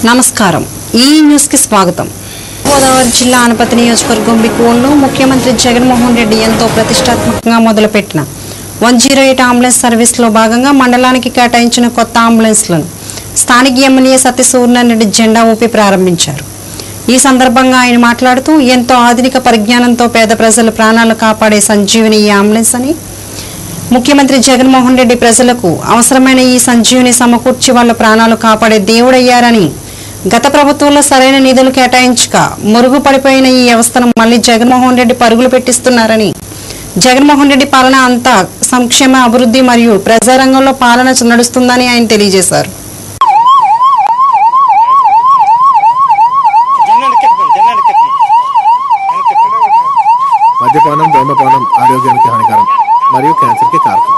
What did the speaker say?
నమస్కారం ఈ న్యూస్ కి స్వాగతం గోదావరి జిల్లా అనపతి నియోజకవర్గం బిక్కువల్లో ముఖ్యమంత్రి జగన్మోహన్ రెడ్డి ఎంతో ప్రతిష్టాత్మకంగా మొదలుపెట్టిన వన్ జీరో ఎయిట్ అంబులెన్స్ సర్వీస్లో భాగంగా మండలానికి కేటాయించిన కొత్త అంబులెన్స్లను స్థానిక ఎమ్మెల్యే సత్యసూర్యనారాయణ జెండా ఊపి ప్రారంభించారు ఈ సందర్భంగా ఆయన మాట్లాడుతూ ఎంతో ఆధునిక పరిజ్ఞానంతో పేద ప్రజల ప్రాణాలు కాపాడే సంజీవిని ఈ అంబులెన్స్ అని ముఖ్యమంత్రి జగన్మోహన్ రెడ్డి ప్రజలకు అవసరమైన ఈ సంజీవిని సమకూర్చి వాళ్ళ ప్రాణాలు కాపాడే దేవుడయ్యారని గత ప్రభుత్వంలో సరైన నిధులు కేటాయించక మురుగుపడిపోయిన ఈ వ్యవస్థను మళ్లీ జగన్మోహన్ రెడ్డి పరుగులు పెట్టిస్తున్నారని జగన్మోహన్ రెడ్డి పాలన అంతా సంక్షేమ అభివృద్ధి మరియు ప్రజారంగంలో పాలన నడుస్తుందని ఆయన తెలియజేశారు జెండా ఎక్కెత్తుకోండి జెండా ఎక్కెత్తుకోండి మద్యపానం ధూమపానం ఆరోగ్యానికి హానికరం మరియు క్యాన్సర్కి కారకం